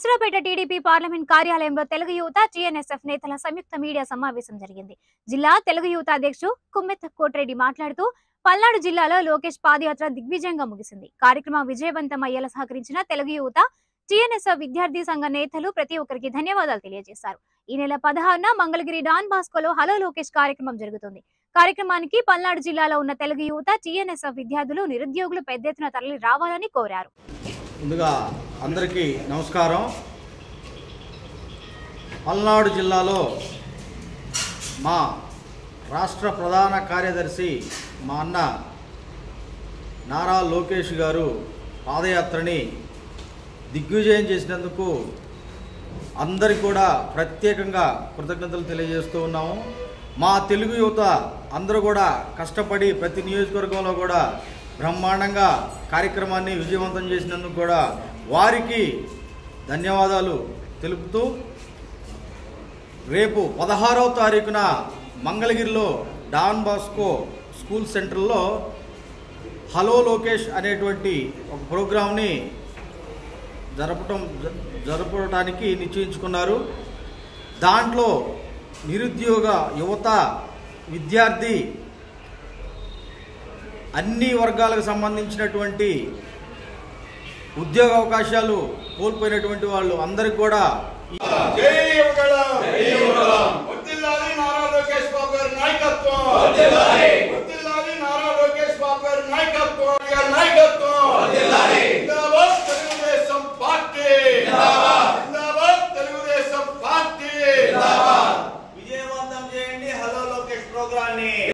Narasaraopet TDP parliament కార్యాలయంలో తెలుగు యువత TNSF నేతల సంయుక్త మీడియా సమావేశం జరిగింది జిల్లా తెలుగు యువత అధ్యక్షుడు కుమ్మెత్త కోటిరెడ్డి మాట్లాడుతూ పల్నాడు జిల్లాలో లోకేష్ పాదయాత్ర దిగ్విజయంగా ముగిసింది కార్యక్రమం విజయవంతం అయ్యేలా సహకరించిన తెలుగు యువత టీఎన్ఎస్ఎఫ్ విద్యార్థి సంఘ నేతలు ప్రతి ఒక్కరికి ధన్యవాదాలు తెలియజేశారు ఈ నెల పదహారున మంగళగిరి డాన్ బాస్కోలో హలో లోకేష్ కార్యక్రమం జరుగుతుంది కార్యక్రమానికి పల్నాడు జిల్లాలో ఉన్న తెలుగు యువత టీఎన్ఎస్ఎఫ్ విద్యార్థులు నిరుద్యోగులు పెద్ద ఎత్తున తరలి రావాలని కోరారు ముందుగా అందరికీ నమస్కారం పల్నాడు జిల్లాలో మా రాష్ట్ర ప్రధాన కార్యదర్శి మా అన్న నారా లోకేష్ గారు పాదయాత్రని దిగ్విజయం చేసినందుకు అందరికి కూడా ప్రత్యేకంగా కృతజ్ఞతలు తెలియజేస్తూ ఉన్నాము మా తెలుగు యువత అందరూ కూడా కష్టపడి ప్రతి నియోజకవర్గంలో కూడా బ్రహ్మాండంగా కార్యక్రమాన్ని విజయవంతం చేసినందుకు కూడా వారికి ధన్యవాదాలు తెలుపుతూ రేపు పదహారవ తారీఖున మంగళగిరిలో డాన్ బాస్కో స్కూల్ సెంటర్లో హలో లోకేష్ అనేటువంటి ఒక ప్రోగ్రామ్ని జరపటం జ- జరపడానికి నిశ్చయించుకున్నారు దాంట్లో నిరుద్యోగ యువత విద్యార్థి అన్ని వర్గాలకు సంబంధించినటువంటి ఉద్యోగ అవకాశాలు కోల్పోయినటువంటి వాళ్ళు అందరికి కూడా జై యువగళం వర్ధిల్లాలి నారా లోకేష్ బాబు గారి నాయకత్వం వర్ధిల్లాలి నారా లోకేష్ బాబు గారి నాయకత్వం గారి నాయకత్వం జిందాబాద్ తెలుగుదేశం పార్టీ జిందాబాద్ తెలుగుదేశం పార్టీ విజయవంతం చేయండి హలో లోకేష్ ప్రోగ్రాన్ని